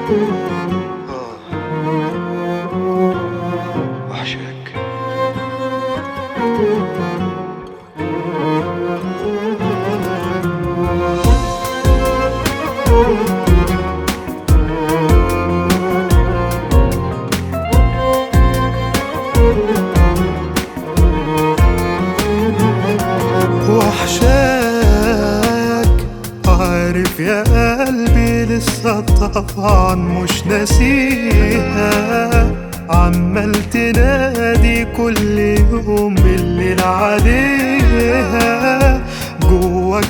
وحشك وحشاك عارف يا قلبي لسه طبعا مش ناسيها عمال تنادي كل يوم بالليل عليها جواك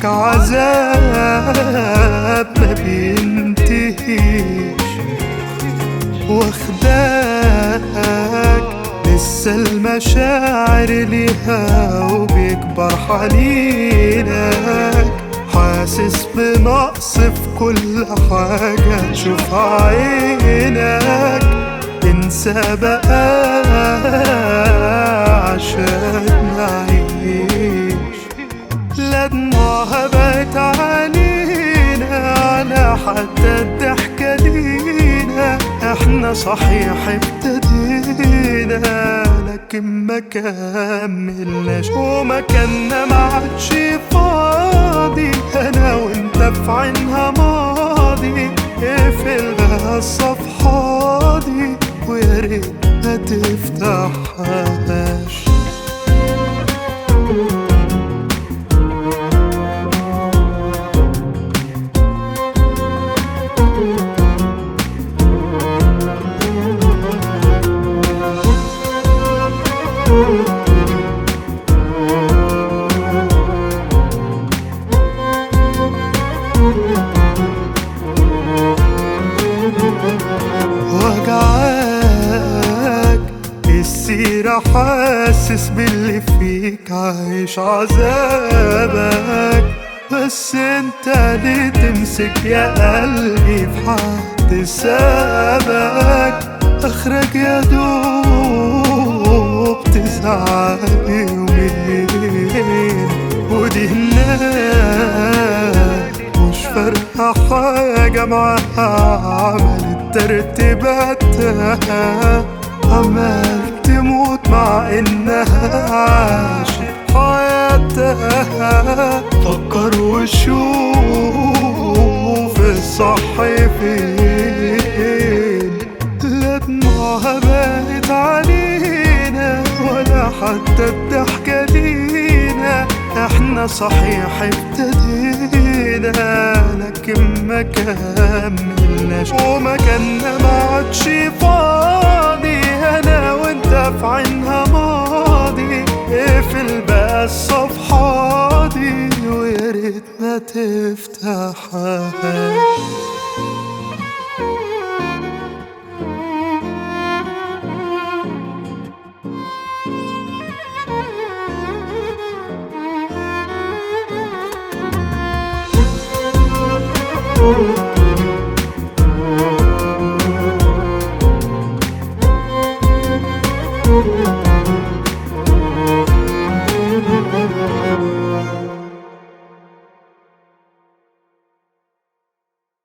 عذاب ما بينتهيش واخداك لسه المشاعر ليها وبيكبر حنينك حاسس بنقص في كل حاجة تشوف عينك انسى بقى عشان نعيش لا دموعها بقت علينا على حتى الضحكة لينا احنا صحيح ابتدينا لكن ما كملناش ومكاننا ما عادش فاضي انا وانت في عينها ماضي اقفل بقى الصفحة دي ويا ريت ما تفتحهاش وجعاك السيرة حاسس باللي فيك عايش عذابك بس انت ليه تمسك يا قلبي في حد سابك اخرك يا دوب تزعل يومين ودي هناك مش فارقة حاجة معاها عملت ترتيباتها عمال تموت مع انها عاشت حياتها فكر وشوف الصح فين لا دموعها بقت علينا ولا حتى الضحكة لينا احنا صحيح ابتدينا لكن ما كملناش ومكاننا ما عادش فاضي انا وانت في عينها ماضي اقفل بقى الصفحة دي ويا ريت ما تفتحهاش